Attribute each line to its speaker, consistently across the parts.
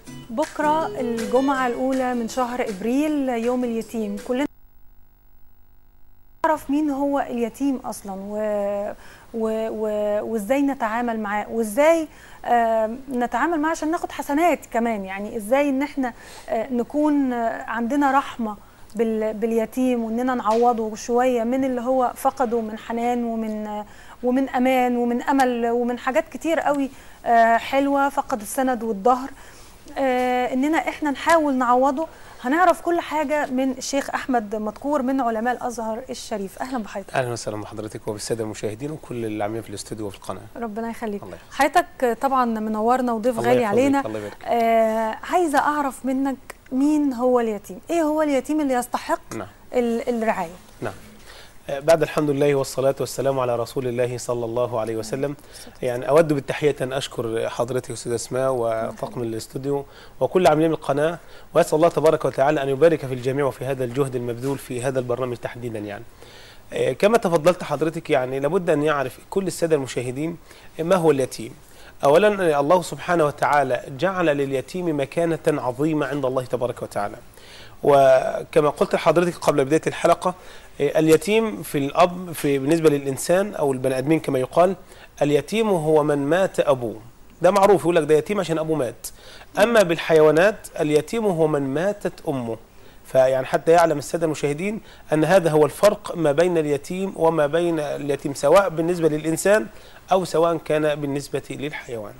Speaker 1: بكرة الجمعة الأولى من شهر إبريل يوم اليتيم كلنا نعرف مين هو اليتيم أصلا و... و... و... وإزاي نتعامل معاه وإزاي آه نتعامل معاه عشان ناخد حسنات كمان يعني إزاي إن إحنا آه نكون آه عندنا رحمة بال... باليتيم وإننا نعوضه شوية من اللي هو فقده من حنان ومن آه ومن أمان ومن أمل ومن حاجات كتير قوي آه حلوة فقد السند والظهر آه اننا احنا نحاول نعوضه هنعرف كل حاجه من الشيخ احمد مدكور من علماء الازهر الشريف اهلا بحضرتك
Speaker 2: اهلا وسهلا بحضرتك وبالساده المشاهدين وكل اللي عاملين في الاستوديو وفي القناه
Speaker 1: ربنا يخليك
Speaker 2: الله
Speaker 1: حضرتك طبعا منورنا وضيف
Speaker 2: الله
Speaker 1: غالي
Speaker 2: يحفظك،
Speaker 1: علينا
Speaker 2: الله يبارك فيك.
Speaker 1: آه عايزه اعرف منك مين هو اليتيم ايه هو اليتيم اللي يستحق
Speaker 2: نعم
Speaker 1: ال- الرعايه
Speaker 2: نعم آه، بعد الحمد لله والصلاة والسلام على رسول الله صلى الله عليه وسلم يعني أود بالتحية أن أشكر حضرتك أستاذ أسماء وطاقم الاستوديو وكل عاملين القناة وأسأل الله تبارك وتعالى أن يبارك في الجميع وفي هذا الجهد المبذول في هذا البرنامج تحديدا يعني آه، كما تفضلت حضرتك يعني لابد أن يعرف كل السادة المشاهدين ما هو اليتيم أولا آه، الله سبحانه وتعالى جعل لليتيم مكانة عظيمة عند الله تبارك وتعالى وكما قلت لحضرتك قبل بداية الحلقة آه، اليتيم في الأب في بالنسبة للإنسان أو البني آدمين كما يقال اليتيم هو من مات أبوه ده معروف يقول لك ده يتيم عشان أبوه مات أما بالحيوانات اليتيم هو من ماتت أمه فيعني حتى يعلم السادة المشاهدين أن هذا هو الفرق ما بين اليتيم وما بين اليتيم سواء بالنسبة للإنسان أو سواء كان بالنسبة للحيوان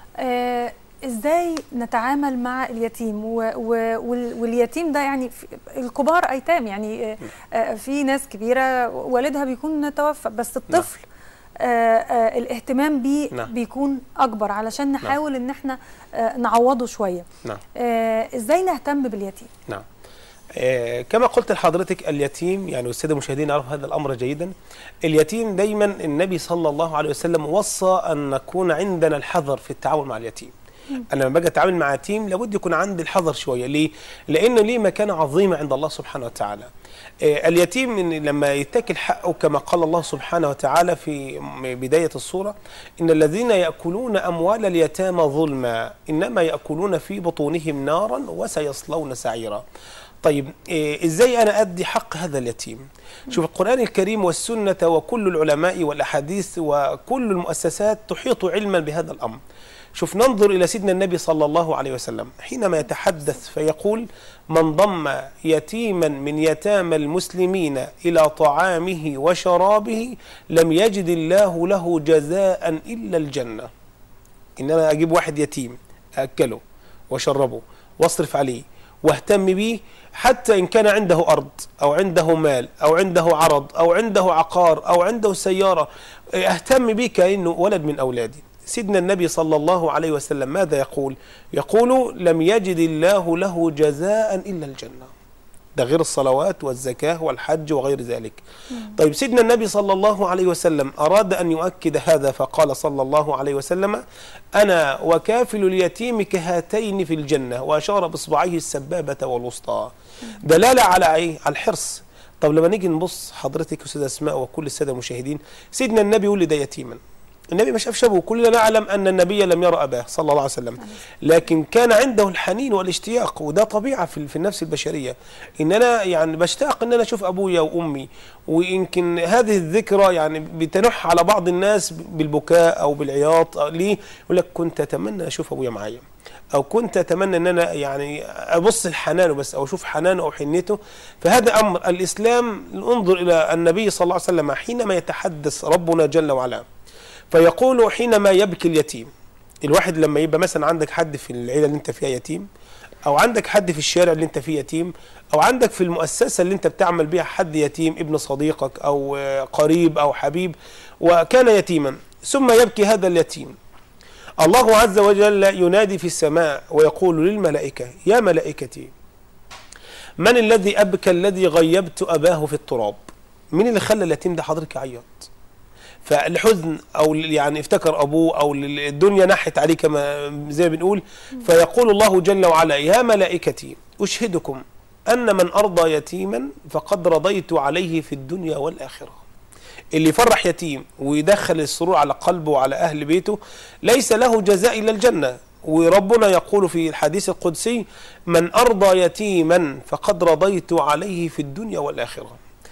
Speaker 1: آه ازاي نتعامل مع اليتيم و و وال- واليتيم ده يعني في- الكبار ايتام يعني آه، آه، في ناس كبيره والدها بيكون توفى بس الطفل آه آه الاهتمام بيه
Speaker 2: نعم.
Speaker 1: بيكون اكبر علشان نحاول ان احنا آه نعوضه شويه
Speaker 2: نعم
Speaker 1: آه ازاي نهتم باليتيم
Speaker 2: نعم آه، كما قلت لحضرتك اليتيم يعني والساده المشاهدين يعرفوا هذا الامر جيدا اليتيم دايما النبي صلى الله عليه وسلم وصى ان نكون عندنا الحذر في التعامل مع اليتيم انا لما باجي اتعامل مع يتيم لابد يكون عندي الحذر شويه ليه لانه ليه مكانه عظيمه عند الله سبحانه وتعالى آه، اليتيم إن لما يتاكل حقه كما قال الله سبحانه وتعالى في م- بدايه السوره ان الذين ياكلون اموال اليتامى ظلما انما ياكلون في بطونهم نارا وسيصلون سعيرا طيب إيه ازاي انا ادي حق هذا اليتيم شوف القران الكريم والسنه وكل العلماء والاحاديث وكل المؤسسات تحيط علما بهذا الامر شوف ننظر الى سيدنا النبي صلى الله عليه وسلم حينما يتحدث فيقول من ضم يتيما من يتامى المسلمين الى طعامه وشرابه لم يجد الله له جزاء الا الجنه ان انا اجيب واحد يتيم اكله واشربه واصرف عليه واهتم بيه حتى ان كان عنده ارض او عنده مال او عنده عرض او عنده عقار او عنده سياره اهتم بيه كانه ولد من اولادي سيدنا النبي صلى الله عليه وسلم ماذا يقول يقول لم يجد الله له جزاء الا الجنه ده غير الصلوات والزكاة والحج وغير ذلك طيب سيدنا النبي صلى الله عليه وسلم أراد أن يؤكد هذا فقال صلى الله عليه وسلم أنا وكافل اليتيم كهاتين في الجنة وأشار بإصبعيه السبابة والوسطى دلالة على إيه؟ على الحرص طب لما نيجي نبص حضرتك أستاذ أسماء وكل السادة المشاهدين سيدنا النبي ولد يتيما النبي ما شافش ابوه كلنا نعلم ان النبي لم يرى اباه صلى الله عليه وسلم لكن كان عنده الحنين والاشتياق وده طبيعه في في النفس البشريه ان انا يعني بشتاق ان انا اشوف ابويا وامي ويمكن هذه الذكرى يعني بتنح على بعض الناس بالبكاء او بالعياط أو ليه يقول لك كنت اتمنى اشوف ابويا معايا او كنت اتمنى ان انا يعني ابص لحنانه بس او اشوف حنانه او حنيته فهذا امر الاسلام انظر الى النبي صلى الله عليه وسلم حينما يتحدث ربنا جل وعلا فيقول حينما يبكي اليتيم الواحد لما يبقى مثلا عندك حد في العيله اللي انت فيها يتيم او عندك حد في الشارع اللي انت فيه يتيم او عندك في المؤسسه اللي انت بتعمل بيها حد يتيم ابن صديقك او آه، قريب او حبيب وكان يتيما ثم يبكي هذا اليتيم الله عز وجل ينادي في السماء ويقول للملائكه يا ملائكتي من الذي ابكى الذي غيبت اباه في التراب مين اللي خلى اليتيم ده حضرتك يعيط فالحزن او يعني افتكر ابوه او الدنيا نحت عليه كما زي ما بنقول فيقول الله جل وعلا يا ملائكتي اشهدكم ان من ارضى يتيما فقد رضيت عليه في الدنيا والاخره اللي يفرح يتيم ويدخل السرور على قلبه وعلى اهل بيته ليس له جزاء الا الجنه وربنا يقول في الحديث القدسي من أرضى يتيما فقد رضيت عليه في الدنيا والآخرة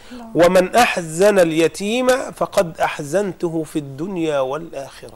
Speaker 2: ومن أحزن اليتيم فقد أحزنته في الدنيا والآخرة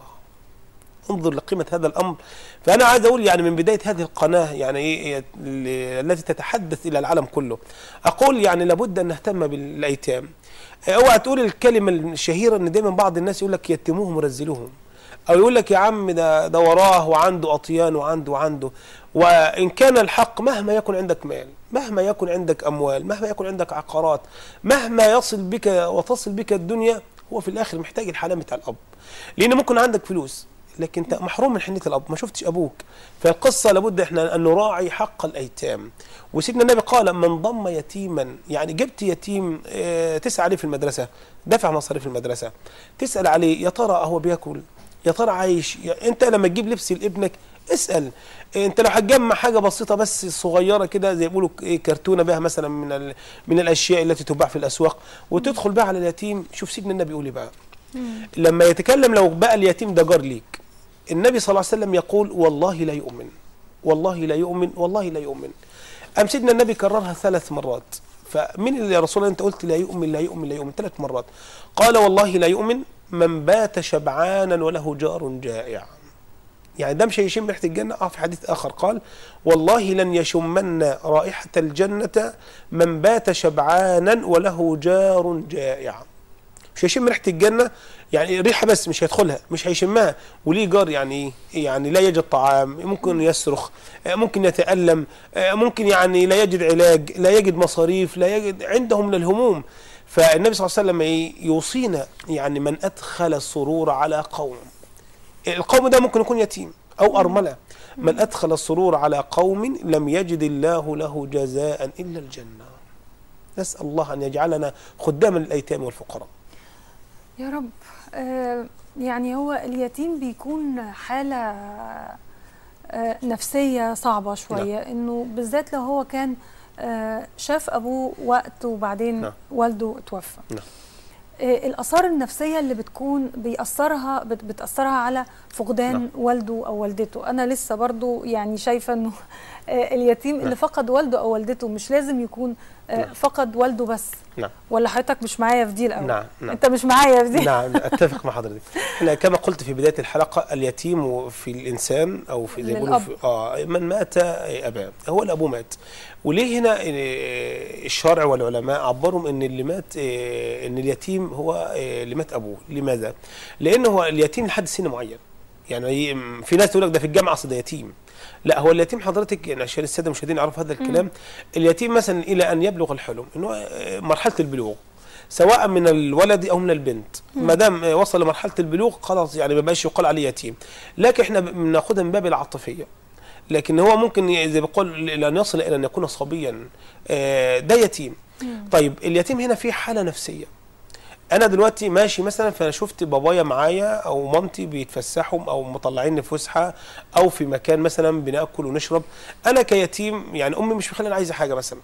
Speaker 2: انظر لقيمة هذا الأمر فأنا عايز أقول يعني من بداية هذه القناة يعني إيه ال- التي تتحدث إلى العالم كله أقول يعني لابد أن نهتم بالأيتام اوعى تقول الكلمة الشهيرة أن دايما بعض الناس يقول لك يتموهم ورزلوهم أو يقول لك يا عم ده ده وراه وعنده أطيان وعنده وعنده وإن كان الحق مهما يكن عندك مال مهما يكن عندك أموال مهما يكن عندك عقارات مهما يصل بك وتصل بك الدنيا هو في الآخر محتاج الحنان بتاع الأب لأن ممكن عندك فلوس لكن انت محروم من حنيه الاب ما شفتش ابوك فالقصه لابد احنا ان نراعي حق الايتام وسيدنا النبي قال من ضم يتيما يعني جبت يتيم اه تسال عليه في المدرسه دفع مصاريف المدرسه تسال عليه يا ترى هو بياكل يا ترى عايش يا انت لما تجيب لبس لابنك اسال اه انت لو هتجمع حاجه بسيطه بس صغيره كده زي بيقولوا ايه كرتونه بها مثلا من ال- من الاشياء التي تباع في الاسواق وتدخل بها على اليتيم شوف سيدنا النبي يقول ايه بقى لما يتكلم لو بقى اليتيم ده جار ليك النبي صلى الله عليه وسلم يقول والله لا يؤمن والله لا يؤمن والله لا يؤمن أم سيدنا النبي كررها ثلاث مرات فمن اللي يا رسول الله أنت قلت لا يؤمن لا يؤمن لا يؤمن ثلاث مرات قال والله لا يؤمن من بات شبعانا وله جار جائع يعني ده مش هيشم ريحة الجنة اه في حديث آخر قال والله لن يشمن رائحة الجنة من بات شبعانا وله جار جائع مش هيشم ريحه الجنه يعني ريحه بس مش هيدخلها مش هيشمها وليه جار يعني ايه يعني لا يجد طعام ممكن يصرخ آه، ممكن يتالم آه، ممكن يعني لا يجد علاج لا يجد مصاريف لا يجد عندهم من الهموم فالنبي صلى الله عليه وسلم إيه؟ يوصينا يعني من ادخل السرور على قوم القوم ده ممكن يكون يتيم او ارمله من ادخل السرور على قوم لم يجد الله له جزاء الا الجنه نسال الله ان يجعلنا خداما للايتام والفقراء
Speaker 1: يا رب آه، يعني هو اليتيم بيكون حالة آه، نفسية صعبة شوية انه بالذات لو هو كان آه، شاف ابوه وقت وبعدين
Speaker 2: نعم.
Speaker 1: والده توفى
Speaker 2: نعم.
Speaker 1: آه، الآثار النفسية اللي بتكون بيأثرها بت- بتأثرها على فقدان
Speaker 2: نعم.
Speaker 1: والده أو والدته أنا لسه برضو يعني شايفة أنه آه، اليتيم اللي
Speaker 2: نعم.
Speaker 1: فقد والده أو والدته مش لازم يكون آه،
Speaker 2: نعم.
Speaker 1: فقد والده بس
Speaker 2: نعم
Speaker 1: ولا حضرتك مش معايا في دي الأول
Speaker 2: نعم نعم
Speaker 1: أنت مش معايا في دي
Speaker 2: نعم اتفق مع حضرتك أنا كما قلت في بدايه الحلقه اليتيم في الانسان او في زي ما بيقولوا
Speaker 1: للأب.
Speaker 2: في- اه من مات اباه هو الابو مات وليه هنا آه، الشرع والعلماء عبروا ان اللي مات آه، ان اليتيم هو آه، اللي مات ابوه لماذا لان هو اليتيم لحد سن معين يعني ي- في ناس تقول لك ده في الجامعه اصل ده يتيم لا هو اليتيم حضرتك يعني عشان الساده المشاهدين يعرفوا هذا الكلام اليتيم مثلا الى ان يبلغ الحلم انه آه، مرحله البلوغ سواء من الولد او من البنت ما دام آه، وصل لمرحله البلوغ خلاص يعني ما بقاش يقال عليه يتيم لكن احنا بناخدها من باب العاطفيه لكن هو ممكن ي- زي بيقول لان يصل الى ان يكون صبيا آه، ده يتيم طيب اليتيم هنا في حاله نفسيه انا دلوقتي ماشي مثلا فانا شفت بابايا معايا او مامتي بيتفسحوا او مطلعيني فسحه او في مكان مثلا بناكل ونشرب انا كيتيم يعني امي مش مخليني عايزه حاجه مثلا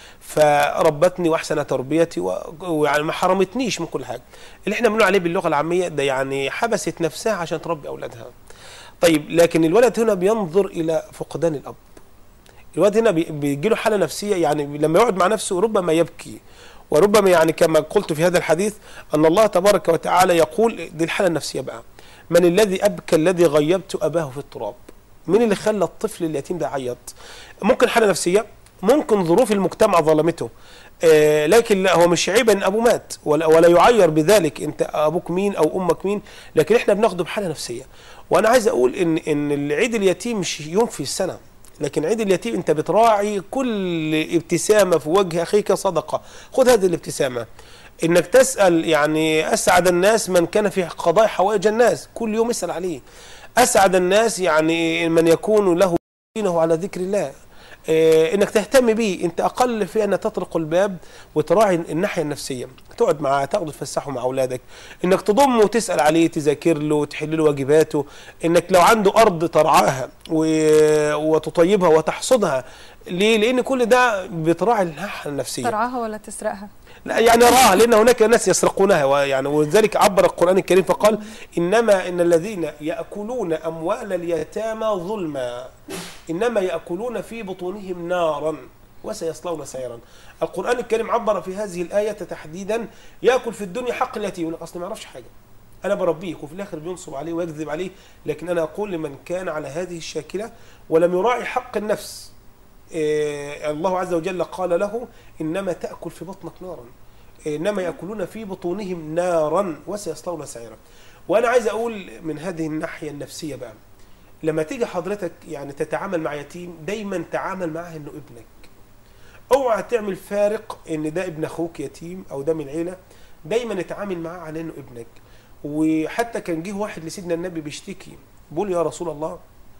Speaker 2: فربتني واحسن تربيتي و- ويعني ما حرمتنيش من كل حاجه اللي احنا بنقول عليه باللغه العاميه ده يعني حبست نفسها عشان تربي اولادها طيب لكن الولد هنا بينظر الى فقدان الاب الولد هنا بي- بيجي له حاله نفسيه يعني لما يقعد مع نفسه ربما يبكي وربما يعني كما قلت في هذا الحديث ان الله تبارك وتعالى يقول دي الحاله النفسيه بقى من الذي ابكى الذي غيبت اباه في التراب مين اللي خلى الطفل اليتيم ده يعيط ممكن حاله نفسيه ممكن ظروف المجتمع ظلمته آه لكن لا هو مش عيب ان ابوه مات ولا, ولا يعير بذلك انت ابوك مين او امك مين لكن احنا بناخده بحاله نفسيه وانا عايز اقول ان ان العيد اليتيم مش يوم في السنه لكن عيد اليتيم انت بتراعي كل ابتسامه في وجه اخيك صدقه خذ هذه الابتسامه انك تسال يعني اسعد الناس من كان في قضاء حوائج الناس كل يوم اسال عليه اسعد الناس يعني من يكون له دينه على ذكر الله إيه انك تهتم بيه انت اقل في ان تطرق الباب وتراعي الناحيه النفسيه تقعد معاه تاخده تفسحه مع اولادك انك تضمه وتسال عليه تذاكر له وتحل له واجباته انك لو عنده ارض ترعاها و- وتطيبها وتحصدها ليه لان كل ده بتراعي الناحيه النفسيه
Speaker 1: ترعاها ولا تسرقها
Speaker 2: لا يعني راها لان هناك ناس يسرقونها ويعني ولذلك عبر القران الكريم فقال انما ان الذين ياكلون اموال اليتامى ظلما انما ياكلون في بطونهم نارا وسيصلون سعيرا القران الكريم عبر في هذه الايه تحديدا ياكل في الدنيا حق اليتيم يقول لك اصلا ما يعرفش حاجه انا بربيه وفي الاخر بينصب عليه ويكذب عليه لكن انا اقول لمن كان على هذه الشاكله ولم يراعي حق النفس إيه الله عز وجل قال له انما تاكل في بطنك نارا انما ياكلون في بطونهم نارا وسيصلون سعيرا وانا عايز اقول من هذه الناحيه النفسيه بقى لما تيجي حضرتك يعني تتعامل مع يتيم دايما تعامل معاه انه ابنك اوعى تعمل فارق ان ده ابن اخوك يتيم او ده من العيله دايما اتعامل معاه على انه ابنك وحتى كان جه واحد لسيدنا النبي بيشتكي بيقول يا رسول الله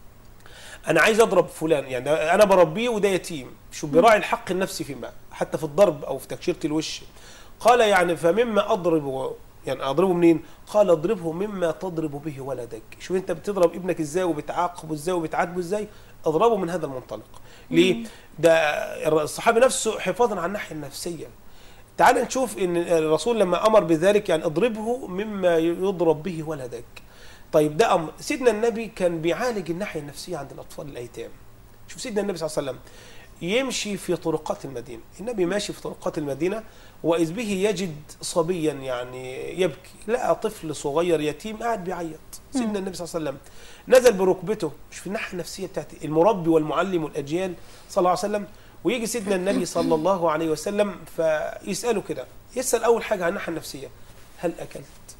Speaker 2: انا عايز اضرب فلان يعني انا بربيه وده يتيم شو بيراعي الحق النفسي فيما حتى في الضرب او في تكشيره الوش قال يعني فمما اضربه يعني اضربه منين قال اضربه مما تضرب به ولدك شوف انت بتضرب ابنك ازاي وبتعاقبه ازاي وبتعاتبه ازاي اضربه من هذا المنطلق ليه ده الصحابي نفسه حفاظا على الناحيه النفسيه تعال نشوف ان الرسول لما امر بذلك يعني اضربه مما يضرب به ولدك طيب ده امر سيدنا النبي كان بيعالج الناحيه النفسيه عند الاطفال الايتام شوف سيدنا النبي صلى الله عليه وسلم يمشي في طرقات المدينه النبي ماشي في طرقات المدينه واذ به يجد صبيا يعني يبكي لقى طفل صغير يتيم قاعد بيعيط سيدنا النبي صلى الله عليه وسلم نزل بركبته مش في الناحيه النفسيه بتاعت المربي والمعلم والاجيال صلى الله عليه وسلم ويجي سيدنا النبي صلى الله عليه وسلم فيساله كده يسال اول حاجه عن الناحيه النفسيه هل اكلت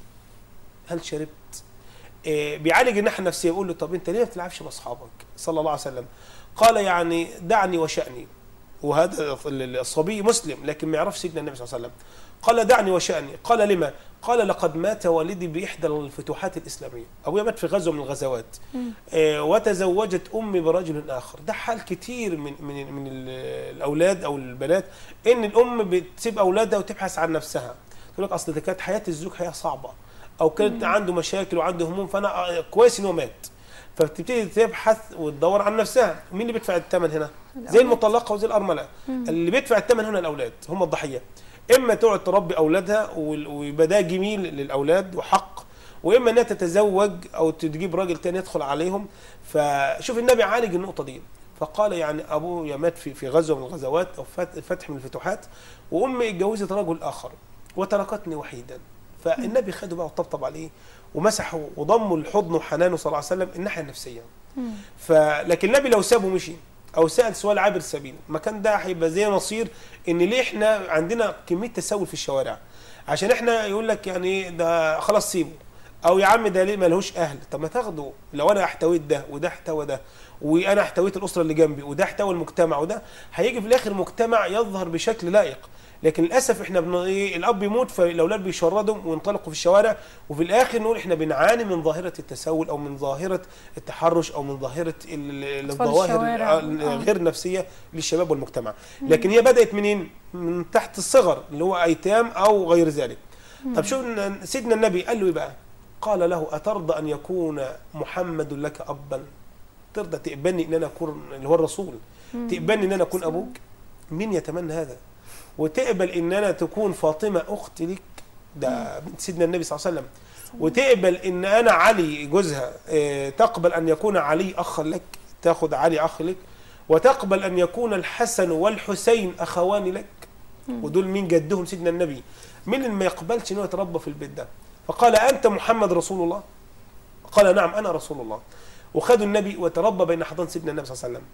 Speaker 2: هل شربت إيه بيعالج الناحيه النفسيه يقول له طب انت ليه ما بتلعبش مع اصحابك صلى الله عليه وسلم قال يعني دعني وشأني وهذا الصبي مسلم لكن ما يعرفش سيدنا النبي صلى الله عليه وسلم قال دعني وشأني قال لما قال لقد مات والدي بإحدى الفتوحات الإسلامية أبويا مات في غزوة من الغزوات آه وتزوجت أمي برجل آخر ده حال كتير من من من الأولاد أو البنات إن الأم بتسيب أولادها وتبحث عن نفسها تقول لك أصل ده كانت حياة الزوج حياة صعبة أو كانت عنده مشاكل وعنده هموم فأنا كويس إن هو مات فبتبتدي تبحث وتدور عن نفسها مين اللي بيدفع الثمن هنا زي المطلقه وزي الارمله اللي بيدفع الثمن هنا الاولاد هم الضحيه اما تقعد تربي اولادها ويبقى ده جميل للاولاد وحق واما انها تتزوج او تجيب راجل تاني يدخل عليهم فشوف النبي عالج النقطه دي فقال يعني ابويا مات في في غزوه من الغزوات او فتح من الفتوحات وامي اتجوزت رجل اخر وتركتني وحيدا فالنبي خده بقى وطبطب عليه ومسحه وضمه لحضنه وحنانه صلى الله عليه وسلم الناحيه النفسيه فلكن النبي لو سابه مشي او سال سؤال عابر السبيل ما كان ده هيبقى زي مصير ان ليه احنا عندنا كميه تسول في الشوارع عشان احنا يقول لك يعني ده خلاص سيبه او يا عم ده ليه ملهوش اهل طب ما تاخده لو انا احتويت ده وده احتوى ده وانا احتويت الاسره اللي جنبي وده احتوى المجتمع وده هيجي في الاخر مجتمع يظهر بشكل لائق لكن للاسف احنا بن... إيه الاب يموت فالاولاد بيشردوا وينطلقوا في الشوارع وفي الاخر نقول احنا بنعاني من ظاهره التسول او من ظاهره التحرش او من ظاهره ال... الظواهر غير نفسيه للشباب والمجتمع لكن هي بدات منين من تحت الصغر اللي هو ايتام او غير ذلك طب شوف سيدنا النبي قال له ايه بقى قال له اترضى ان يكون محمد لك ابا ترضى تقبلني ان انا اكون اللي هو الرسول تقبلني ان انا اكون ابوك مين يتمنى هذا وتقبل ان انا تكون فاطمه اخت لك ده بنت سيدنا النبي صلى الله عليه وسلم وتقبل ان انا علي جوزها اه تقبل ان يكون علي اخا لك تاخد علي اخ لك وتقبل ان يكون الحسن والحسين اخوان لك ودول مين جدهم سيدنا النبي مين اللي ما يقبلش انه يتربى في البيت ده فقال انت محمد رسول الله قال نعم انا رسول الله وخدوا النبي وتربى بين حضان سيدنا النبي صلى الله عليه وسلم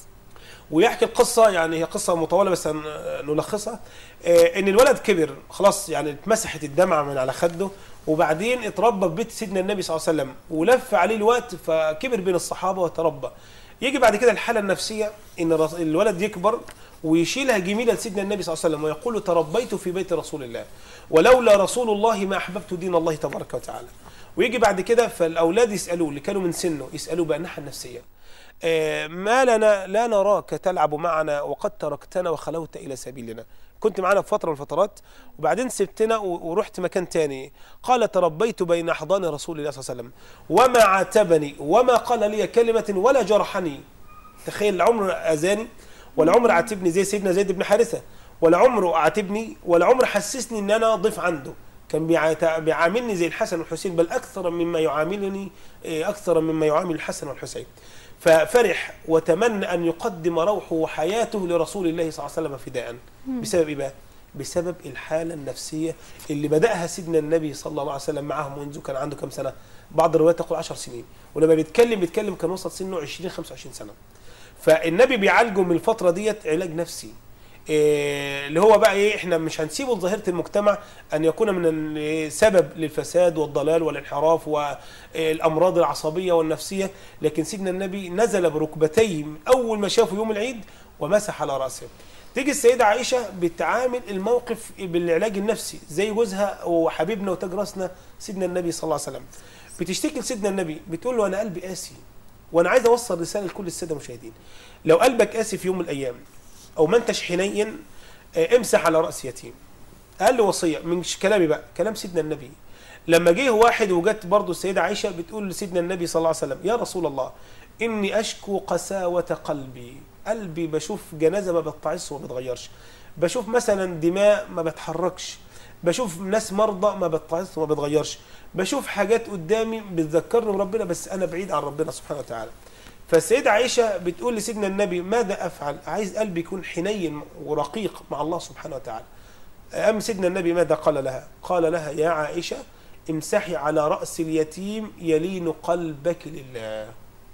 Speaker 2: ويحكي القصة يعني هي قصة مطولة بس نلخصها ان الولد كبر خلاص يعني اتمسحت الدمعة من على خده وبعدين اتربى في بيت سيدنا النبي صلى الله عليه وسلم ولف عليه الوقت فكبر بين الصحابة وتربى يجي بعد كده الحالة النفسية ان الولد يكبر ويشيلها جميلة لسيدنا النبي صلى الله عليه وسلم ويقول تربيت في بيت رسول الله ولولا رسول الله ما أحببت دين الله تبارك وتعالى ويجي بعد كده فالأولاد يسألوه اللي كانوا من سنه يسألوه بقى الناحية النفسية ما لنا لا نراك تلعب معنا وقد تركتنا وخلوت الى سبيلنا كنت معنا في فتره من الفترات وبعدين سبتنا ورحت مكان تاني قال تربيت بين احضان رسول الله صلى الله عليه وسلم وما عاتبني وما قال لي كلمه ولا جرحني تخيل العمر اذاني والعمر عاتبني زي سيدنا زيد بن حارثه ولا عمره عاتبني ولا عمره حسسني ان انا ضيف عنده كان بيعا- بيعاملني زي الحسن والحسين بل اكثر مما يعاملني إيه، اكثر مما يعامل الحسن والحسين ففرح وتمنى ان يقدم روحه وحياته لرسول الله صلى الله عليه وسلم فداء بسبب ايه بقى؟ بسبب الحاله النفسيه اللي بداها سيدنا النبي صلى الله عليه وسلم معهم منذ كان عنده كم سنه؟ بعض الروايات تقول 10 سنين ولما بيتكلم بيتكلم كان وصل سنه 20 25 سنه فالنبي بيعالجه من الفتره ديت علاج نفسي إيه، اللي هو بقى ايه احنا مش هنسيبه لظاهره المجتمع ان يكون من السبب للفساد والضلال والانحراف والامراض العصبيه والنفسيه لكن سيدنا النبي نزل بركبتيه اول ما شافه يوم العيد ومسح على راسه تيجي السيده عائشه بتعامل الموقف بالعلاج النفسي زي جوزها وحبيبنا وتاج راسنا سيدنا النبي صلى الله عليه وسلم بتشتكي لسيدنا النبي بتقول له انا قلبي قاسي وانا عايز اوصل رساله لكل الساده المشاهدين لو قلبك قاسي في يوم من الايام او ما انتش حنين آه، امسح على راس يتيم اقل وصيه مش كلامي بقى كلام سيدنا النبي لما جه واحد وجت برضه السيده عائشه بتقول لسيدنا النبي صلى الله عليه وسلم يا رسول الله اني اشكو قساوه قلبي قلبي بشوف جنازه ما بتعص وما بتغيرش بشوف مثلا دماء ما بتحركش بشوف ناس مرضى ما بتعص وما بتغيرش بشوف حاجات قدامي بتذكرني بربنا بس انا بعيد عن ربنا سبحانه وتعالى فالسيدة عائشة بتقول لسيدنا النبي ماذا أفعل عايز قلبي يكون حنين ورقيق مع الله سبحانه وتعالى أم سيدنا النبي ماذا قال لها قال لها يا عائشة امسحي على رأس اليتيم يلين قلبك لله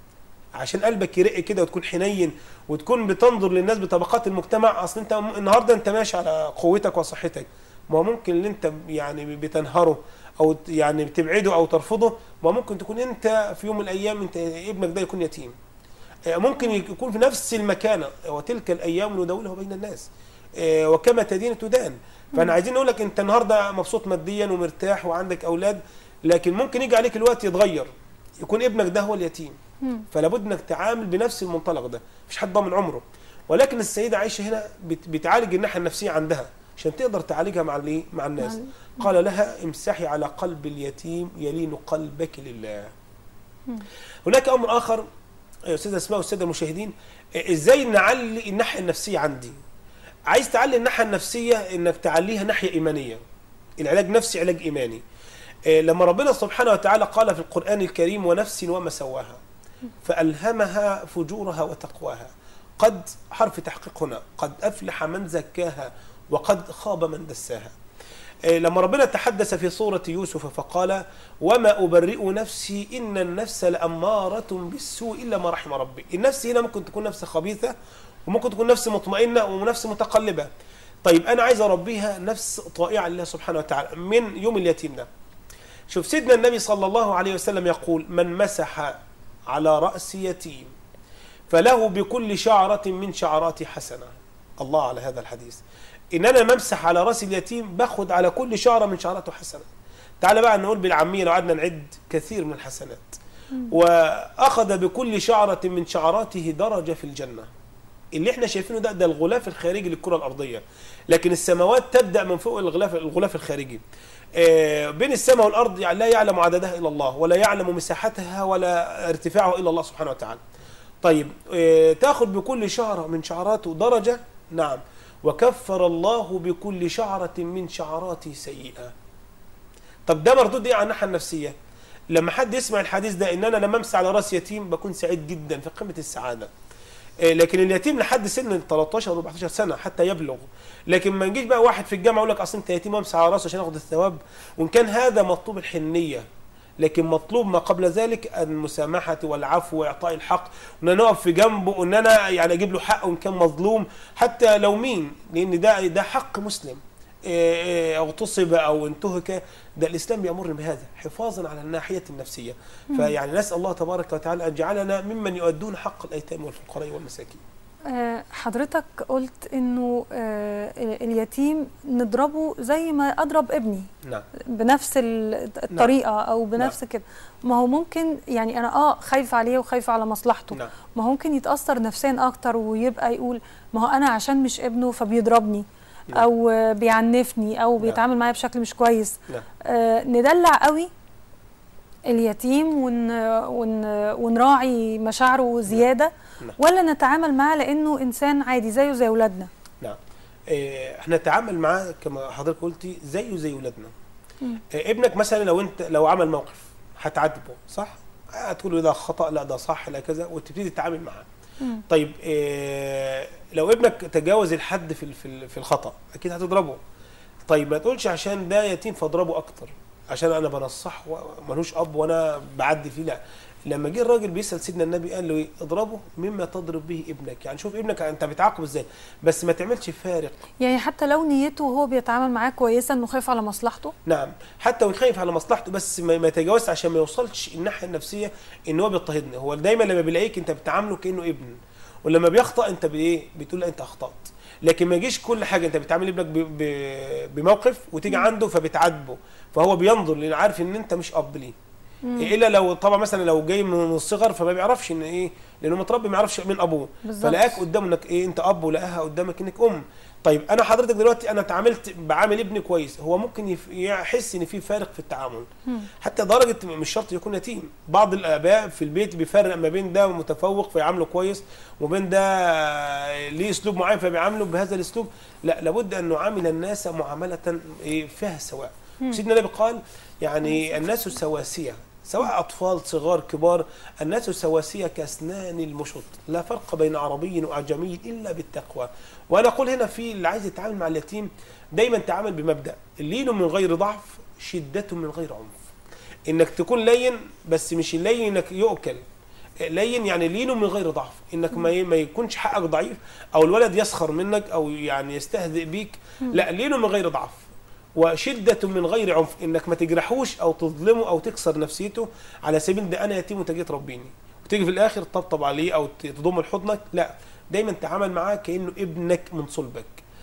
Speaker 2: عشان قلبك يرق كده وتكون حنين وتكون بتنظر للناس بطبقات المجتمع اصل انت م- النهارده انت ماشي على قوتك وصحتك ما هو ممكن اللي انت يعني بتنهره او ت- يعني بتبعده او ترفضه ما ممكن تكون انت في يوم من الايام انت ابنك ده يكون يتيم آه، ممكن يكون في نفس المكانه وتلك الايام نداولها بين الناس آه، وكما تدين تدان فانا عايزين نقول لك انت النهارده مبسوط ماديا ومرتاح وعندك اولاد لكن ممكن يجي عليك الوقت يتغير يكون ابنك ده هو اليتيم
Speaker 1: مم.
Speaker 2: فلا بد انك تعامل بنفس المنطلق ده مفيش حد ضامن عمره ولكن السيده عائشه هنا بت- بتعالج الناحيه النفسيه عندها عشان تقدر تعالجها مع الايه مع الناس
Speaker 1: مع
Speaker 2: قال لها امسحي على قلب اليتيم يلين قلبك لله
Speaker 1: مم.
Speaker 2: هناك امر اخر يا استاذ اسماء والساده المشاهدين آه، ازاي نعلي الناحيه النفسيه عندي عايز تعلي الناحيه النفسيه انك تعليها ناحيه ايمانيه العلاج نفسي علاج ايماني آه، لما ربنا سبحانه وتعالى قال في القران الكريم ونفس وما سواها فالهمها فجورها وتقواها قد حرف تحقيق هنا قد افلح من زكاها وقد خاب من دساها آه، لما ربنا تحدث في سورة يوسف فقال وما أبرئ نفسي إن النفس لأمارة بالسوء إلا ما رحم ربي النفس هنا ممكن تكون نفس خبيثة وممكن تكون نفس مطمئنة ونفس متقلبة طيب أنا عايز أربيها نفس طائعة لله سبحانه وتعالى من يوم اليتيم ده شوف سيدنا النبي صلى الله عليه وسلم يقول من مسح على رأس يتيم فله بكل شعرة من شعرات حسنة الله على هذا الحديث إن أنا ممسح على رأس اليتيم باخد على كل شعرة من شعراته حسنة تعال بقى نقول بالعامية لو قعدنا نعد كثير من الحسنات وأخذ بكل شعرة من شعراته درجة في الجنة اللي احنا شايفينه ده ده الغلاف الخارجي للكرة الأرضية لكن السماوات تبدأ من فوق الغلاف الغلاف الخارجي آه، بين السماء والأرض يعني لا يعلم عددها إلا الله ولا يعلم مساحتها ولا ارتفاعها إلا الله سبحانه وتعالى طيب آه، تاخد بكل شعرة من شعراته درجة نعم وكفر الله بكل شعرة من شعراته سيئة طب ده مردود ايه على الناحية النفسية لما حد يسمع الحديث ده ان انا لما امسح على راس يتيم بكون سعيد جدا في قمة السعادة آه، لكن اليتيم لحد سن 13 و 14 سنه حتى يبلغ لكن ما نجيش بقى واحد في الجامعه يقول لك اصل انت يتيم امسح على راسه عشان اخد الثواب وان كان هذا مطلوب الحنيه لكن مطلوب ما قبل ذلك المسامحة والعفو وإعطاء الحق وإن أنا أقف في جنبه وإن أنا يعني أجيب له حقه إن كان مظلوم حتى لو مين لأن ده ده حق مسلم إيه إيه اغتصب أو انتهك ده الإسلام بيأمرنا بهذا حفاظا على الناحية النفسية فيعني نسأل الله تبارك وتعالى أن يجعلنا ممن يؤدون حق الأيتام والفقراء والمساكين
Speaker 1: آه، حضرتك قلت انه آه، اليتيم نضربه زي ما اضرب ابني
Speaker 2: نعم
Speaker 1: بنفس ال- الطريقه او بنفس كده ما هو ممكن يعني انا اه خايفه عليه وخايفه على مصلحته
Speaker 2: نعم
Speaker 1: ما هو ممكن يتاثر نفسيا اكتر ويبقى يقول ما هو انا عشان مش ابنه فبيضربني
Speaker 2: نعم.
Speaker 1: او آه، بيعنفني او
Speaker 2: نعم.
Speaker 1: بيتعامل معايا بشكل مش كويس
Speaker 2: نعم
Speaker 1: آه، ندلع قوي اليتيم ون ون ونراعي مشاعره زياده
Speaker 2: نعم.
Speaker 1: ولا نتعامل معاه لانه انسان عادي زيه زي اولادنا
Speaker 2: نعم آه، احنا نتعامل معاه كما حضرتك قلتي زيه زي ولادنا آه، ابنك مثلا لو انت لو عمل موقف هتعاتبه صح هتقول له ده خطا لا ده صح لا كذا وتبتدي تتعامل معاه
Speaker 1: مم.
Speaker 2: طيب آه، لو ابنك تجاوز الحد في ال- في ال- في الخطا اكيد هتضربه طيب ما تقولش عشان ده يتيم فاضربه اكتر عشان انا بنصحه ملوش اب وانا بعدي فيه لا لما جه الراجل بيسال سيدنا النبي قال له ايه اضربه مما تضرب به ابنك يعني شوف ابنك انت بتعاقبه ازاي بس ما تعملش فارق
Speaker 1: يعني حتى لو نيته وهو بيتعامل معاه كويسه انه خايف على مصلحته
Speaker 2: نعم حتى ويخايف على مصلحته بس ما ما يتجاوزش عشان ما يوصلش الناحيه النفسيه ان هو بيضطهدني هو دايما لما بيلاقيك انت بتعامله كانه ابن ولما بيخطا انت بايه بتقول لا انت اخطات لكن ما يجيش كل حاجه انت بتعامل ابنك ب- ب- بموقف وتيجي عنده فبتعاتبه فهو بينظر لان عارف ان انت مش اب ليه الا لو طبعا مثلا لو جاي من الصغر فما بيعرفش ان ايه لانه متربي ما يعرفش مين ابوه
Speaker 1: بالظبط.
Speaker 2: فلاقاك قدامه انك ايه انت اب ولقاها قدامك انك ام طيب انا حضرتك دلوقتي انا اتعاملت بعامل ابني كويس هو ممكن يف- يحس ان في فارق في التعامل حتى درجه مش شرط يكون يتيم بعض الاباء في البيت بيفرق ما بين ده متفوق فيعامله كويس وبين ده ليه اسلوب معين فبيعامله بهذا الاسلوب لا لابد ان نعامل الناس معامله إيه فيها سواء سيدنا النبي قال يعني الناس سواسيه سواء أطفال صغار كبار الناس سواسية كأسنان المشط لا فرق بين عربي وأعجمي إلا بالتقوى وأنا أقول هنا في اللي عايز يتعامل مع اليتيم دايما تعامل بمبدأ اللين من غير ضعف شدة من غير عنف إنك تكون لين بس مش اللين إنك يؤكل لين يعني لين من غير ضعف انك ما ي- ما يكونش حقك ضعيف او الولد يسخر منك او يعني يستهزئ بيك لا لين من غير ضعف وشدة من غير عنف انك ما تجرحوش او تظلمه او تكسر نفسيته على سبيل ده انا يتيم وانت جاي تربيني وتيجي في الاخر تطبطب عليه او ت- تضمه لحضنك لا دايما تعامل معاه كانه ابنك من صلبك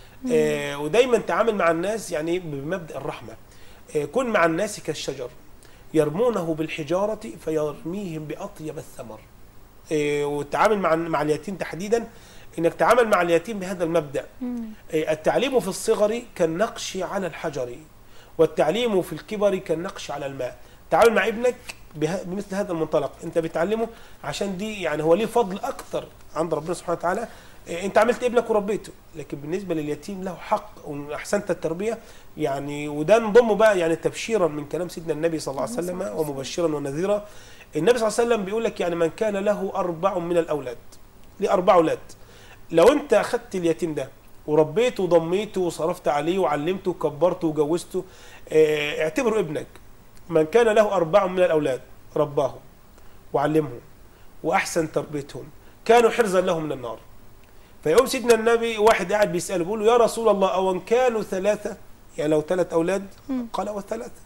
Speaker 2: آه ودايما تعامل مع الناس يعني بمبدا الرحمه آه كن مع الناس كالشجر يرمونه بالحجاره فيرميهم باطيب الثمر آه والتعامل مع مع اليتيم تحديدا انك تتعامل مع اليتيم بهذا المبدا آه، التعليم في الصغر كالنقش على الحجر والتعليم في الكبر كالنقش على الماء تعامل مع ابنك به- بمثل هذا المنطلق انت بتعلمه عشان دي يعني هو ليه فضل اكتر عند ربنا سبحانه وتعالى إيه، انت عملت ابنك وربيته لكن بالنسبه لليتيم له حق وان احسنت التربيه يعني وده نضمه بقى يعني تبشيرا من كلام سيدنا النبي صلى الله عليه وسلم ومبشرا ونذيرا النبي صلى الله عليه وسلم بيقول لك يعني من كان له اربع من الاولاد ليه اربع اولاد لو انت اخذت اليتيم ده وربيته وضميته وصرفت عليه وعلمته وكبرته وجوزته اه، اعتبره ابنك من كان له أربع من الأولاد رباهم وعلمهم وأحسن تربيتهم كانوا حرزا له من النار فيقوم سيدنا النبي واحد قاعد بيسأله بيقول له يا رسول الله أو إن كانوا ثلاثة يعني لو ثلاث أولاد قال والثلاثة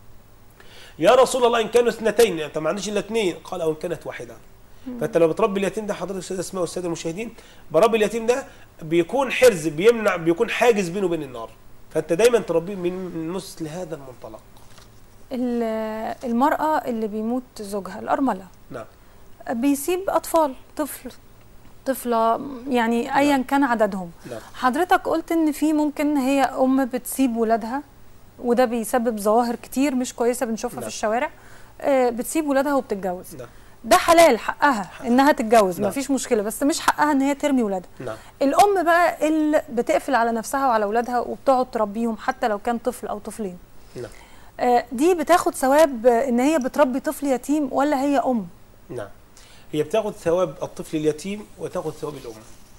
Speaker 2: يا رسول الله إن كانوا اثنتين أنت ما عنديش إلا اثنين قال أو إن كانت واحدة فانت لو بتربي اليتيم ده حضرتك استاذ اسماء والساده المشاهدين بربي اليتيم ده بيكون حرز بيمنع بيكون حاجز بينه وبين النار فانت دايما تربيه من من مثل هذا المنطلق
Speaker 1: ال- المراه اللي بيموت زوجها الارمله
Speaker 2: نعم
Speaker 1: بيسيب اطفال طفل طفله يعني ايا كان عددهم
Speaker 2: نعم
Speaker 1: حضرتك قلت ان في ممكن هي ام بتسيب ولادها وده بيسبب ظواهر كتير مش كويسه بنشوفها
Speaker 2: نعم.
Speaker 1: في الشوارع آه، بتسيب ولادها وبتتجوز
Speaker 2: نعم
Speaker 1: ده حلال حقها انها تتجوز
Speaker 2: نعم.
Speaker 1: مفيش مشكله بس مش حقها ان هي ترمي ولادها
Speaker 2: نعم
Speaker 1: الام بقى اللي بتقفل على نفسها وعلى اولادها وبتقعد تربيهم حتى لو كان طفل او طفلين
Speaker 2: نعم
Speaker 1: آه، دي بتاخد ثواب آه، ان هي بتربي طفل يتيم ولا هي ام
Speaker 2: نعم هي بتاخذ ثواب الطفل اليتيم وتاخذ ثواب الام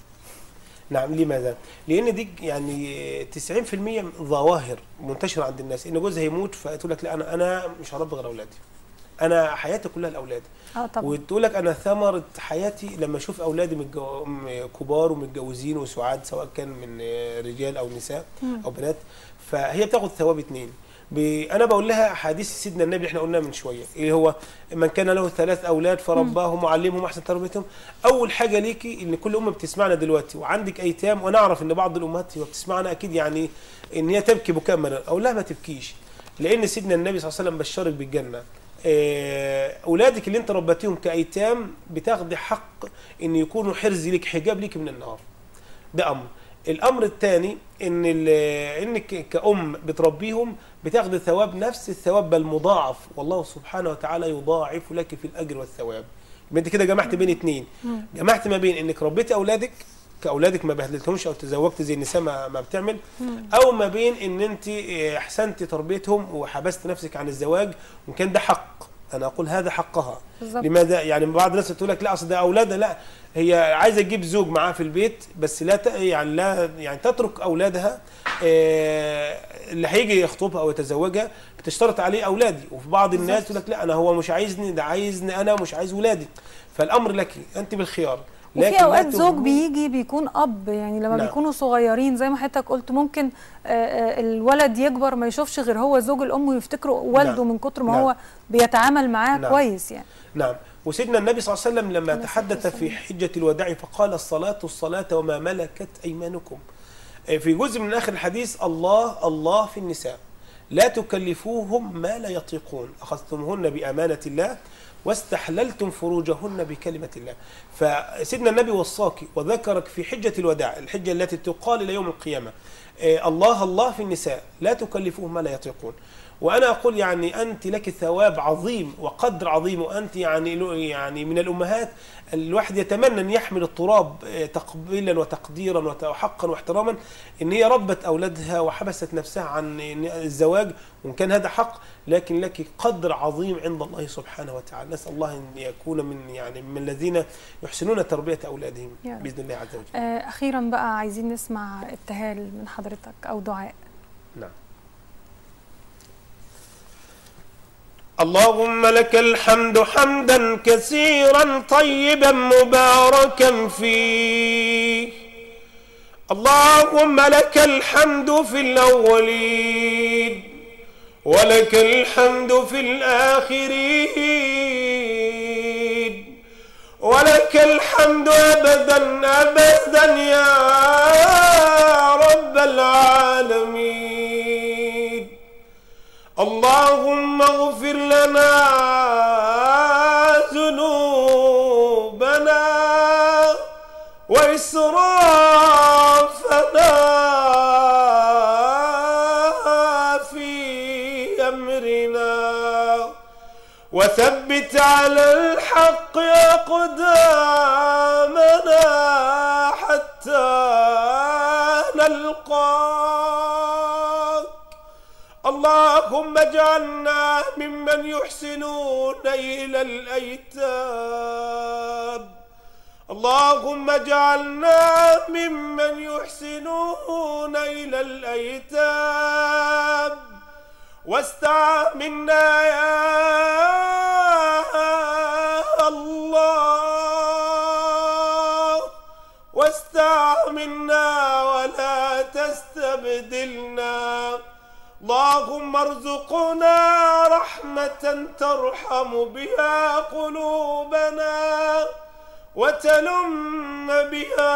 Speaker 2: نعم لماذا؟ لان دي يعني 90% ظواهر منتشره عند الناس ان جوزها يموت فتقول لك لا انا انا مش هربي غير اولادي انا حياتي كلها الاولاد
Speaker 1: اه طبعا
Speaker 2: وتقول لك انا ثمره حياتي لما اشوف اولادي متجو... م- كبار ومتجوزين وسعاد سواء كان من آه، رجال او نساء او بنات فهي بتاخد ثواب اتنين ب... انا بقول لها حديث سيدنا النبي اللي احنا قلناه من شويه اللي هو من كان له ثلاث اولاد فرباهم وعلمهم احسن تربيتهم اول حاجه ليكي ان كل ام بتسمعنا دلوقتي وعندك ايتام وانا اعرف ان بعض الامهات وهي بتسمعنا اكيد يعني ان هي تبكي بكاء مرة اقول لها ما تبكيش لان سيدنا النبي صلى الله عليه وسلم بشرك بالجنه آه، اولادك اللي انت ربيتيهم كايتام بتاخدي حق ان يكونوا حرز ليك حجاب ليك من النار ده امر الامر الثاني ان ال- انك كأم بتربيهم بتاخد ثواب نفس الثواب بل مضاعف والله سبحانه وتعالى يضاعف لك في الاجر والثواب يبقى انت كده جمعت بين اتنين جمعت ما بين انك ربيتي اولادك كاولادك ما بهدلتهمش او تزوجت زي النساء ما, ما بتعمل او ما بين ان انت آه، احسنت تربيتهم وحبست نفسك عن الزواج وان كان ده حق انا اقول هذا حقها
Speaker 1: بالظبط.
Speaker 2: لماذا يعني بعض الناس تقول لك لا اصل ده اولادها لا هي عايزه تجيب زوج معاها في البيت بس لا ت... يعني لا يعني تترك اولادها آه، اللي هيجي يخطبها او يتزوجها بتشترط عليه اولادي وفي بعض الناس تقول لك لا انا هو مش عايزني ده عايزني انا ومش عايز ولادي فالامر لك انت بالخيار لكن
Speaker 1: وفي
Speaker 2: لا
Speaker 1: اوقات زوج
Speaker 2: تهملي-
Speaker 1: بيجي بيكون اب يعني لما
Speaker 2: نعم.
Speaker 1: بيكونوا صغيرين زي ما حضرتك قلت ممكن آه، آه، الولد يكبر ما يشوفش غير هو زوج الام ويفتكره والده
Speaker 2: نعم.
Speaker 1: من كتر ما
Speaker 2: نعم.
Speaker 1: هو بيتعامل معاه
Speaker 2: نعم.
Speaker 1: كويس يعني
Speaker 2: نعم وسيدنا النبي صلى الله عليه وسلم لما
Speaker 1: عليه الصلاة
Speaker 2: تحدث في
Speaker 1: والسلام.
Speaker 2: حجة الوداع فقال الصلاة الصلاة وما ملكت أيمانكم آه، في جزء من آخر الحديث الله الله في النساء لا تكلفوهم ما لا يطيقون أخذتموهن بأمانة الله واستحللتم فروجهن بكلمة الله فسيدنا النبي وصاك وذكرك في حجة الوداع الحجة التي تقال إلى يوم القيامة آه، الله الله في النساء لا تكلفوهم ما لا يطيقون وانا اقول يعني انت لك ثواب عظيم وقدر عظيم وانت يعني يعني من الامهات الواحد يتمنى ان يحمل التراب آه، تقبيلا وتقديرا وت- وحقا واحتراما ان هي ربت اولادها وحبست نفسها عن الزواج وان كان هذا حق لكن لك قدر عظيم عند الله سبحانه وتعالى نسال الله ان يكون من يعني من الذين يحسنون تربيه اولادهم
Speaker 1: يا رب.
Speaker 2: باذن الله عز وجل
Speaker 1: آه، اخيرا بقى عايزين نسمع ابتهال من حضرتك او دعاء
Speaker 2: نعم اللهم لك الحمد حمدا كثيرا طيبا مباركا فيه اللهم لك الحمد في الأولين ولك الحمد في الآخرين ولك الحمد أبدا أبدا يا رب العالمين اللهم اغفر لنا ذنوبنا وإسرافنا في أمرنا وثبت على الحق أقدامنا حتى نلقاك اللهم اجعلنا ممن يحسنون إلى الأيتام اللهم اجعلنا ممن يحسنون إلى الأيتام واستعملنا يا الله واستعملنا ولا تستبدلنا اللهم ارزقنا رحمة ترحم بها قلوبنا وتلم بها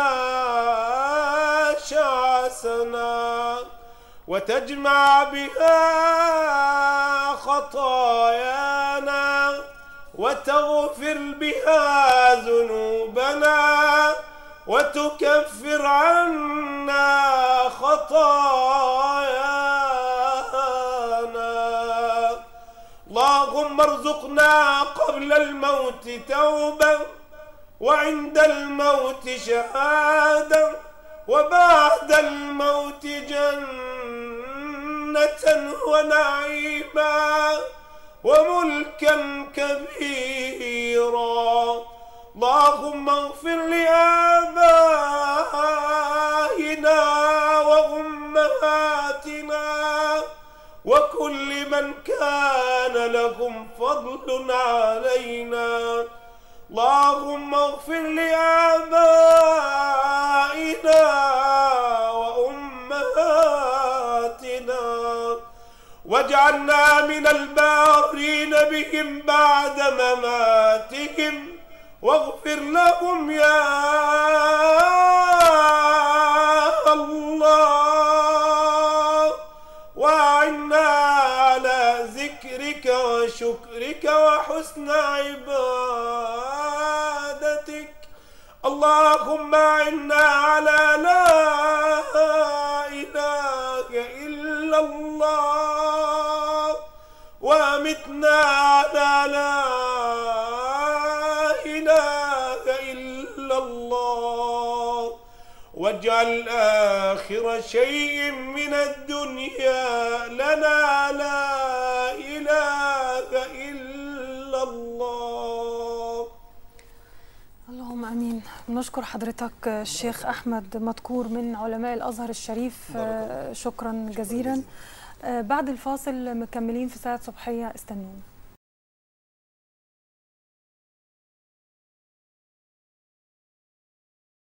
Speaker 2: شعثنا وتجمع بها خطايانا وتغفر بها ذنوبنا وتكفر عنا خطايانا اللهم ارزقنا قبل الموت توبة وعند الموت شهادة وبعد الموت جنة ونعيما وملكا كبيرا اللهم اغفر لآبائنا وأمهاتنا وكل من كان لهم فضل علينا اللهم اغفر لآبائنا وأمهاتنا واجعلنا من البارين بهم بعد مماتهم واغفر لهم يا الله وأعنا على ذكرك وشكرك وحسن عبادتك اللهم أعنا على لا إله إلا الله وأمتنا على لا إله إلا الله واجعل آخر شيء من الدنيا لنا لا إله إلا الله
Speaker 1: اللهم امين نشكر حضرتك الشيخ احمد مذكور من علماء الازهر الشريف
Speaker 2: بارك الله.
Speaker 1: آه، شكرا جزيلا آه، بعد الفاصل مكملين في ساعه صبحيه استنونا